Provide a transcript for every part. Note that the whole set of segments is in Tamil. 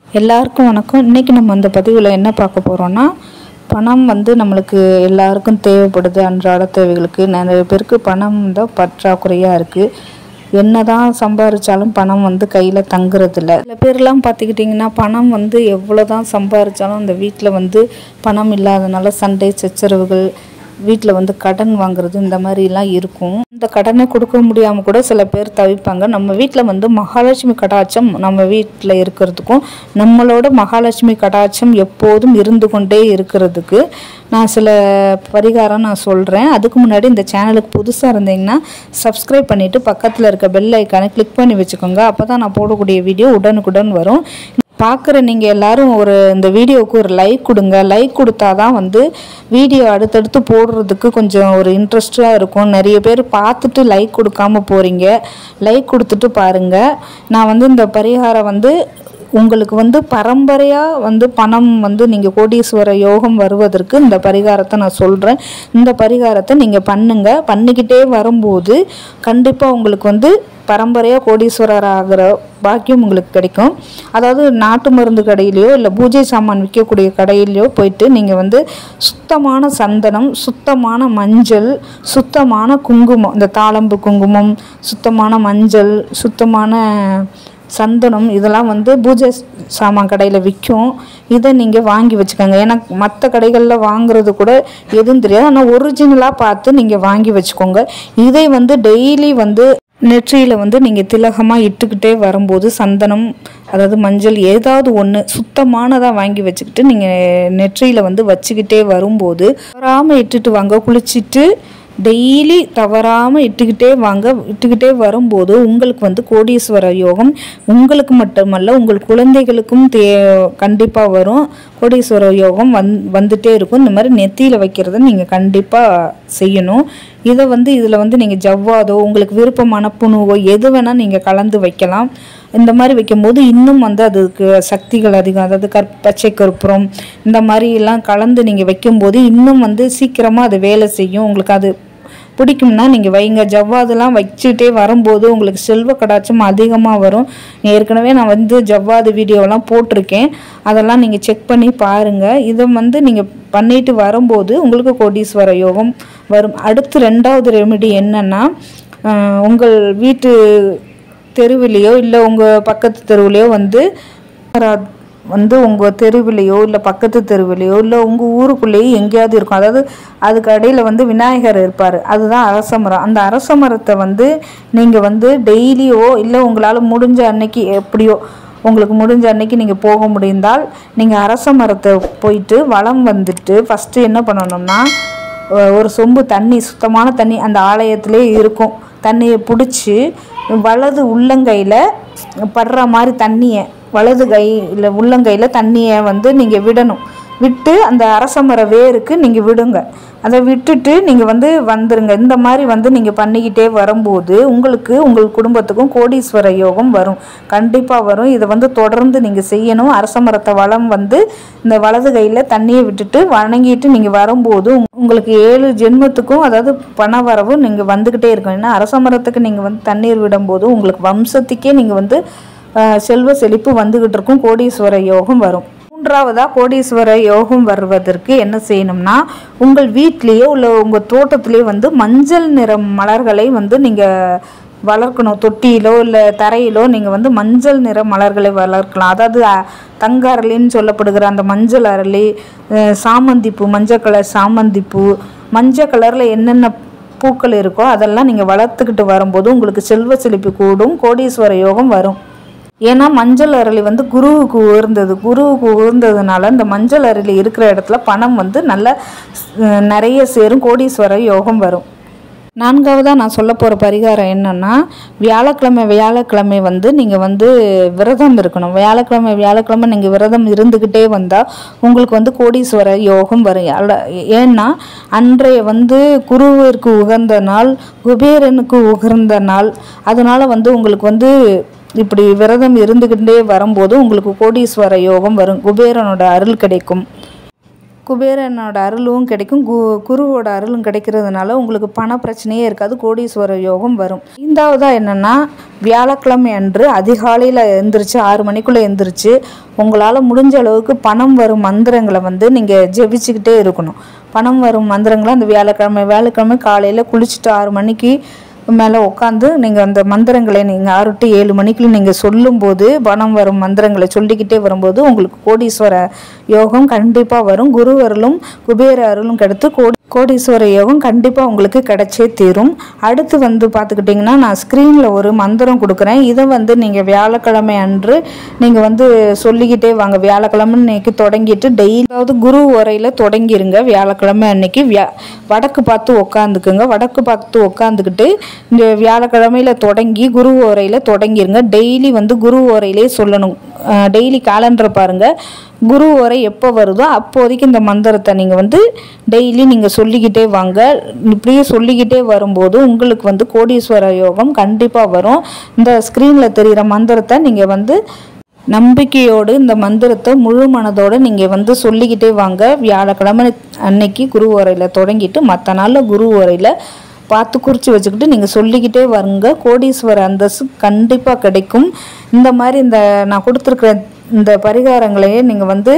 எல்லாருக்கும் வணக்கம் இன்றைக்கி நம்ம இந்த பதிவில் என்ன பார்க்க போகிறோன்னா பணம் வந்து நம்மளுக்கு எல்லாருக்கும் தேவைப்படுது அன்றாட தேவைகளுக்கு நிறைய பேருக்கு பணம் தான் பற்றாக்குறையாக இருக்குது என்ன தான் சம்பாரிச்சாலும் பணம் வந்து கையில் தங்குறதில்ல சில பேர்லாம் பார்த்துக்கிட்டிங்கன்னா பணம் வந்து எவ்வளோ தான் சம்பாரிச்சாலும் அந்த வீட்டில் வந்து பணம் இல்லாதனால சண்டை சச்சரவுகள் வீட்டில் வந்து கடன் வாங்குறது இந்த மாதிரிலாம் இருக்கும் இந்த கடனை கொடுக்க முடியாமல் கூட சில பேர் தவிப்பாங்க நம்ம வீட்டில் வந்து மகாலட்சுமி கடாட்சம் நம்ம வீட்டில் இருக்கிறதுக்கும் நம்மளோட மகாலட்சுமி கடாட்சம் எப்போதும் இருந்து கொண்டே இருக்கிறதுக்கு நான் சில பரிகாரம் நான் சொல்கிறேன் அதுக்கு முன்னாடி இந்த சேனலுக்கு புதுசாக இருந்தீங்கன்னா சப்ஸ்கிரைப் பண்ணிவிட்டு பக்கத்தில் இருக்க பெல் ஐக்கானை கிளிக் பண்ணி வச்சுக்கோங்க அப்போ தான் நான் போடக்கூடிய வீடியோ உடனுக்குடன் வரும் பார்க்குற நீங்கள் எல்லாரும் ஒரு இந்த வீடியோவுக்கு ஒரு லைக் கொடுங்க லைக் கொடுத்தா தான் வந்து வீடியோ அடுத்தடுத்து போடுறதுக்கு கொஞ்சம் ஒரு இன்ட்ரெஸ்டாக இருக்கும் நிறைய பேர் பார்த்துட்டு லைக் கொடுக்காம போகிறீங்க லைக் கொடுத்துட்டு பாருங்கள் நான் வந்து இந்த பரிகாரம் வந்து உங்களுக்கு வந்து பரம்பரையாக வந்து பணம் வந்து நீங்கள் கோடீஸ்வர யோகம் வருவதற்கு இந்த பரிகாரத்தை நான் சொல்கிறேன் இந்த பரிகாரத்தை நீங்கள் பண்ணுங்கள் பண்ணிக்கிட்டே வரும்போது கண்டிப்பாக உங்களுக்கு வந்து பரம்பரையாக கோடீஸ்வரர் ஆகிற பாக்கியம் உங்களுக்கு கிடைக்கும் அதாவது நாட்டு மருந்து கடையிலையோ இல்லை பூஜை சாமான் விற்கக்கூடிய கடையிலையோ போயிட்டு நீங்கள் வந்து சுத்தமான சந்தனம் சுத்தமான மஞ்சள் சுத்தமான குங்குமம் இந்த தாளம்பு குங்குமம் சுத்தமான மஞ்சள் சுத்தமான சந்தனம் இதெல்லாம் வந்து பூஜை சாமான் கடையில் விற்கும் இதை நீங்கள் வாங்கி வச்சுக்கோங்க ஏன்னா மற்ற கடைகளில் வாங்குறது கூட எதுவும் தெரியாது ஆனால் ஒரிஜினலாக பார்த்து நீங்கள் வாங்கி வச்சுக்கோங்க இதை வந்து டெய்லி வந்து நெற்றியில் வந்து நீங்கள் திலகமாக இட்டுக்கிட்டே வரும்போது சந்தனம் அதாவது மஞ்சள் ஏதாவது ஒன்று சுத்தமானதாக வாங்கி வச்சுக்கிட்டு நீங்கள் நெற்றியில் வந்து வச்சுக்கிட்டே வரும்போது வராமல் இட்டுட்டு வாங்க குளிச்சுட்டு டெய்லி தவறாமல் இட்டுக்கிட்டே வாங்க இட்டுக்கிட்டே வரும்போது உங்களுக்கு வந்து கோடீஸ்வர யோகம் உங்களுக்கு மட்டுமல்ல உங்கள் குழந்தைகளுக்கும் தே கண்டிப்பாக வரும் கோடீஸ்வர யோகம் வந் வந்துட்டே இருக்கும் இந்த மாதிரி நெத்தியில் வைக்கிறத நீங்கள் கண்டிப்பாக செய்யணும் இதை வந்து இதில் வந்து நீங்கள் ஜவ்வாதோ உங்களுக்கு விருப்பமான புணுவோ எது வேணால் நீங்கள் கலந்து வைக்கலாம் இந்த மாதிரி வைக்கும்போது இன்னும் வந்து அதுக்கு சக்திகள் அதிகம் அதாவது கற் பச்சை கற்பூரம் இந்த மாதிரிலாம் கலந்து நீங்கள் வைக்கும்போது இன்னும் வந்து சீக்கிரமாக அது வேலை செய்யும் உங்களுக்கு அது பிடிக்கும்னா நீங்கள் வைங்க ஜவ்வாதுலாம் வச்சுட்டே வரும்போது உங்களுக்கு செல்வ கடாட்சம் அதிகமாக வரும் ஏற்கனவே நான் வந்து ஜவ்வாது வீடியோலாம் போட்டிருக்கேன் அதெல்லாம் நீங்கள் செக் பண்ணி பாருங்கள் இதை வந்து நீங்கள் பண்ணிட்டு வரும்போது உங்களுக்கு கோடீஸ்வர யோகம் வரும் அடுத்து ரெண்டாவது ரெமெடி என்னென்னா உங்கள் வீட்டு தெருவிலையோ இல்லை உங்கள் பக்கத்து தெருவுலையோ வந்து வந்து உங்கள் தெருவிலையோ இல்லை பக்கத்து தெருவிலையோ இல்லை உங்கள் ஊருக்குள்ளேயோ எங்கேயாவது இருக்கும் அதாவது அதுக்கு இடையில வந்து விநாயகர் இருப்பார் அதுதான் அரச மரம் அந்த அரச மரத்தை வந்து நீங்கள் வந்து டெய்லியோ இல்லை உங்களால் முடிஞ்ச அன்னைக்கு எப்படியோ உங்களுக்கு முடிஞ்ச அன்னைக்கு நீங்கள் போக முடிந்தால் நீங்கள் அரச மரத்தை போயிட்டு வளம் வந்துட்டு ஃபஸ்ட்டு என்ன பண்ணணும்னா ஒரு சொம்பு தண்ணி சுத்தமான தண்ணி அந்த ஆலயத்திலே இருக்கும் தண்ணியை பிடிச்சி வலது உள்ளங்கையில் படுற மாதிரி தண்ணியை வலது கை இல்லை உள்ளங்கையில் தண்ணியை வந்து நீங்கள் விடணும் விட்டு அந்த அரச மர வேருக்கு நீங்கள் விடுங்க அதை விட்டுட்டு நீங்கள் வந்து வந்துருங்க இந்த மாதிரி வந்து நீங்கள் பண்ணிக்கிட்டே வரும்போது உங்களுக்கு உங்கள் குடும்பத்துக்கும் கோடீஸ்வர யோகம் வரும் கண்டிப்பாக வரும் இதை வந்து தொடர்ந்து நீங்கள் செய்யணும் அரச மரத்தை வளம் வந்து இந்த வலது கையில் தண்ணியை விட்டுட்டு வணங்கிட்டு நீங்கள் வரும்போது உங்களுக்கு ஏழு ஜென்மத்துக்கும் அதாவது பண வரவு நீங்கள் வந்துக்கிட்டே இருக்கும் ஏன்னா அரச மரத்துக்கு நீங்கள் வந்து தண்ணீர் விடும்போது உங்களுக்கு வம்சத்துக்கே நீங்கள் வந்து செல்வ செழிப்பு வந்துக்கிட்டு இருக்கும் கோடீஸ்வர யோகம் வரும் மூன்றாவதாக கோடீஸ்வர யோகம் வருவதற்கு என்ன செய்யணும்னா உங்கள் வீட்லேயோ இல்லை உங்கள் தோட்டத்திலேயே வந்து மஞ்சள் நிற மலர்களை வந்து நீங்கள் வளர்க்கணும் தொட்டியிலோ இல்லை தரையிலோ நீங்கள் வந்து மஞ்சள் நிற மலர்களை வளர்க்கலாம் அதாவது தங்க அரளின்னு சொல்லப்படுகிற அந்த மஞ்சள் அரளி சாமந்திப்பூ மஞ்சள் கலர் சாமந்திப்பூ மஞ்சள் கலரில் என்னென்ன பூக்கள் இருக்கோ அதெல்லாம் நீங்கள் வளர்த்துக்கிட்டு வரும்போது உங்களுக்கு செல்வ செழிப்பு கூடும் கோடீஸ்வர யோகம் வரும் ஏன்னா மஞ்சள் அரளி வந்து குருவுக்கு உயர்ந்தது குருவுக்கு உயர்ந்ததுனால இந்த மஞ்சள் அரளி இருக்கிற இடத்துல பணம் வந்து நல்ல நிறைய சேரும் கோடீஸ்வர யோகம் வரும் நான்காவதாக நான் சொல்ல போகிற பரிகாரம் என்னென்னா வியாழக்கிழமை வியாழக்கிழமை வந்து நீங்கள் வந்து விரதம் இருக்கணும் வியாழக்கிழமை வியாழக்கிழமை நீங்கள் விரதம் இருந்துக்கிட்டே வந்தால் உங்களுக்கு வந்து கோடீஸ்வர யோகம் வரும் ஏன்னா அன்றைய வந்து குருவிற்கு உகந்த நாள் குபேரனுக்கு உகந்த நாள் அதனால் வந்து உங்களுக்கு வந்து இப்படி விரதம் இருந்துக்கிட்டே வரும்போது உங்களுக்கு கோடீஸ்வர யோகம் வரும் குபேரனோட அருள் கிடைக்கும் குபேரனோட அருளும் கிடைக்கும் கு குருவோட அருளும் கிடைக்கிறதுனால உங்களுக்கு பண பிரச்சனையே இருக்காது கோடீஸ்வர யோகம் வரும் ஐந்தாவதாக என்னென்னா வியாழக்கிழமை அன்று அதிகாலையில் எழுந்திரிச்சு ஆறு மணிக்குள்ளே எழுந்திரிச்சு உங்களால் முடிஞ்ச அளவுக்கு பணம் வரும் மந்திரங்களை வந்து நீங்கள் ஜெபிச்சுக்கிட்டே இருக்கணும் பணம் வரும் மந்திரங்களை அந்த வியாழக்கிழமை வியாழக்கிழமை காலையில் குளிச்சுட்டு ஆறு மணிக்கு மேலே உட்காந்து நீங்கள் அந்த மந்திரங்களை நீங்கள் ஆறு டு ஏழு மணிக்குள்ள நீங்கள் சொல்லும்போது பணம் வரும் மந்திரங்களை சொல்லிக்கிட்டே வரும்போது உங்களுக்கு கோடீஸ்வர யோகம் கண்டிப்பாக வரும் குரு அருளும் குபேர அருளும் கிடைத்து கோடி கோடீஸ்வர யோகம் கண்டிப்பாக உங்களுக்கு கிடைச்சே தீரும் அடுத்து வந்து பார்த்துக்கிட்டிங்கன்னா நான் ஸ்க்ரீனில் ஒரு மந்திரம் கொடுக்குறேன் இதை வந்து நீங்கள் வியாழக்கிழமை அன்று நீங்கள் வந்து சொல்லிக்கிட்டே வாங்க வியாழக்கிழமை இன்னைக்கு தொடங்கிட்டு டெய்லி அதாவது குரு உரையில் தொடங்கிருங்க வியாழக்கிழமை அன்னைக்கு வியா வடக்கு பார்த்து உக்காந்துக்குங்க வடக்கு பார்த்து உக்காந்துக்கிட்டு இந்த வியாழக்கிழமையில் தொடங்கி குரு உரையில் தொடங்கிருங்க டெய்லி வந்து குரு உரையிலே சொல்லணும் டெய்லி கேலண்டர் பாருங்கள் குரு உரை எப்போ வருதோ அப்போதைக்கு இந்த மந்திரத்தை நீங்கள் வந்து டெய்லி நீங்கள் சொல்லிக்கிட்டே வாங்க இப்படியே சொல்லிக்கிட்டே வரும்போது உங்களுக்கு வந்து கோடீஸ்வர யோகம் கண்டிப்பாக வரும் இந்த ஸ்க்ரீனில் தெரிகிற மந்திரத்தை நீங்கள் வந்து நம்பிக்கையோடு இந்த மந்திரத்தை முழு மனதோடு நீங்கள் வந்து சொல்லிக்கிட்டே வாங்க வியாழக்கிழமை அன்னைக்கு குரு உரையில் தொடங்கிட்டு மற்ற நாளில் குரு உரையில் பார்த்து குறித்து வச்சுக்கிட்டு நீங்கள் சொல்லிக்கிட்டே வருங்க கோடீஸ்வர அந்தஸ்து கண்டிப்பாக கிடைக்கும் இந்த மாதிரி இந்த நான் கொடுத்துருக்குற இந்த பரிகாரங்களையே நீங்கள் வந்து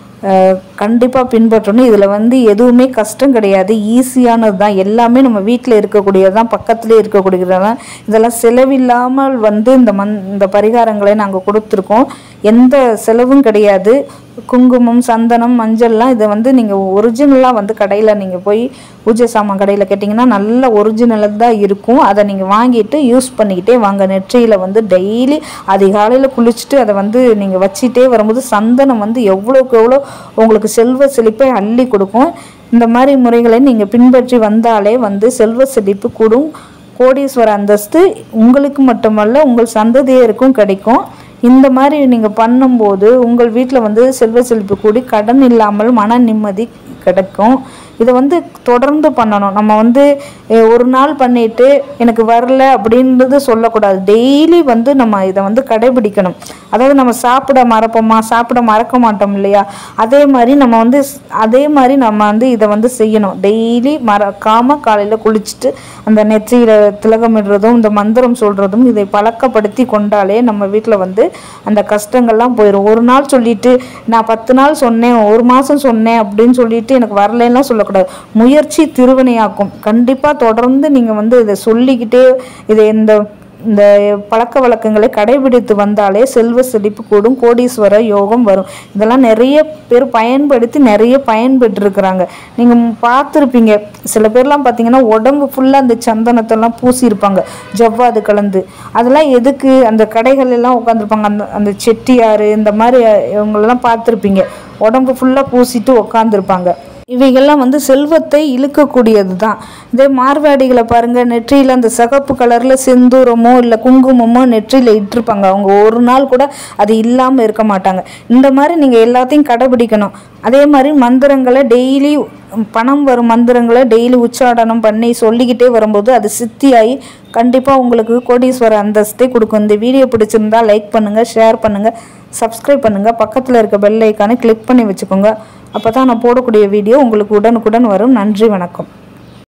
கண்டிப்பாக பின்பற்றணும் இதில் வந்து எதுவுமே கஷ்டம் கிடையாது ஈஸியானது தான் எல்லாமே நம்ம வீட்டில் இருக்கக்கூடியது தான் பக்கத்துலேயே இருக்கக்கூடியது தான் இதெல்லாம் செலவில்லாமல் வந்து இந்த மண் இந்த பரிகாரங்களை நாங்கள் கொடுத்துருக்கோம் எந்த செலவும் கிடையாது குங்குமம் சந்தனம் மஞ்சள்லாம் இதை வந்து நீங்கள் ஒரிஜினலாக வந்து கடையில் நீங்கள் போய் பூஜை சாமான் கடையில் கேட்டிங்கன்னா நல்ல ஒரிஜினலாக தான் இருக்கும் அதை நீங்கள் வாங்கிட்டு யூஸ் பண்ணிக்கிட்டே வாங்க நெற்றியில் வந்து டெய்லி அதிகாலையில் குளிச்சுட்டு அதை வந்து நீங்கள் வச்சிட்டே வரும்போது சந்தனம் வந்து எவ்வளோக்கு எவ்வளோ உங்களுக்கு செல்வ செழிப்பை அள்ளி கொடுக்கும் இந்த மாதிரி முறைகளை நீங்கள் பின்பற்றி வந்தாலே வந்து செல்வ செழிப்பு கூடும் கோடீஸ்வர அந்தஸ்து உங்களுக்கு மட்டுமல்ல உங்கள் சந்ததியருக்கும் கிடைக்கும் இந்த மாதிரி நீங்கள் பண்ணும்போது உங்கள் வீட்டில் வந்து செல்வ செழிப்பு கூடி கடன் இல்லாமல் மன நிம்மதி கிடைக்கும் இதை வந்து தொடர்ந்து பண்ணணும் நம்ம வந்து அஹ், ஒரு நாள் பண்ணிட்டு எனக்கு வரல அப்படின்றது சொல்லக்கூடாது டெய்லி வந்து நம்ம இதை வந்து கடைபிடிக்கணும் அதாவது நம்ம சாப்பிட மறப்போமா சாப்பிட மறக்க மாட்டோம் இல்லையா அதே மாதிரி நம்ம வந்து ஸ்- அதே மாதிரி நம்ம வந்து இதை வந்து செய்யணும் டெய்லி மறக்காம காலையில் குளிச்சுட்டு அந்த நெற்றியில் திலகமிடுறதும் இந்த மந்திரம் சொல்கிறதும் இதை பழக்கப்படுத்தி கொண்டாலே நம்ம வீட்டில் வந்து அந்த கஷ்டங்கள்லாம் போயிடும் ஒரு நாள் சொல்லிட்டு நான் பத்து நாள் சொன்னேன் ஒரு மாதம் சொன்னேன் அப்படின்னு சொல்லிட்டு எனக்கு வரலைன்னா சொல்லக்கூடாது முயற்சி திருவினையாக்கும் கண்டிப்பாக தொடர்ந்து நீங்கள் வந்து இதை சொல்லிக்கிட்டே இதை இந்த இந்த பழக்க வழக்கங்களை கடைபிடித்து வந்தாலே செல்வ செழிப்பு கூடும் கோடீஸ்வர யோகம் வரும் இதெல்லாம் நிறைய பேர் பயன்படுத்தி நிறைய பயன்பெற்றிருக்கிறாங்க நீங்கள் பார்த்துருப்பீங்க சில பேர்லாம் பார்த்தீங்கன்னா உடம்பு ஃபுல்லாக அந்த சந்தனத்தெல்லாம் பூசியிருப்பாங்க ஜவ்வாது கலந்து அதெல்லாம் எதுக்கு அந்த கடைகள் எல்லாம் உட்காந்துருப்பாங்க அந்த அந்த செட்டியார் இந்த மாதிரி இவங்களெல்லாம் பார்த்துருப்பீங்க உடம்பு ஃபுல்லாக பூசிட்டு உட்காந்துருப்பாங்க இவைகள்லாம் வந்து செல்வத்தை இழுக்கக்கூடியது தான் இதே மார்வாடிகளை பாருங்கள் நெற்றியில் அந்த சிகப்பு கலரில் செந்தூரமோ இல்லை குங்குமமோ நெற்றியில் இட்டிருப்பாங்க அவங்க ஒரு நாள் கூட அது இல்லாமல் இருக்க மாட்டாங்க இந்த மாதிரி நீங்கள் எல்லாத்தையும் கடைபிடிக்கணும் அதே மாதிரி மந்திரங்களை டெய்லி பணம் வரும் மந்திரங்களை டெய்லி உச்சாடனம் பண்ணி சொல்லிக்கிட்டே வரும்போது அது சித்தியாகி கண்டிப்பாக உங்களுக்கு கோடீஸ்வர அந்தஸ்தே கொடுக்கும் இந்த வீடியோ பிடிச்சிருந்தா லைக் பண்ணுங்கள் ஷேர் பண்ணுங்கள் சப்ஸ்கிரைப் பண்ணுங்கள் பக்கத்தில் இருக்க பெல் ஐக்கானை கிளிக் பண்ணி வச்சுக்கோங்க அப்போ தான் நான் போடக்கூடிய வீடியோ உங்களுக்கு உடனுக்குடன் வரும் நன்றி வணக்கம்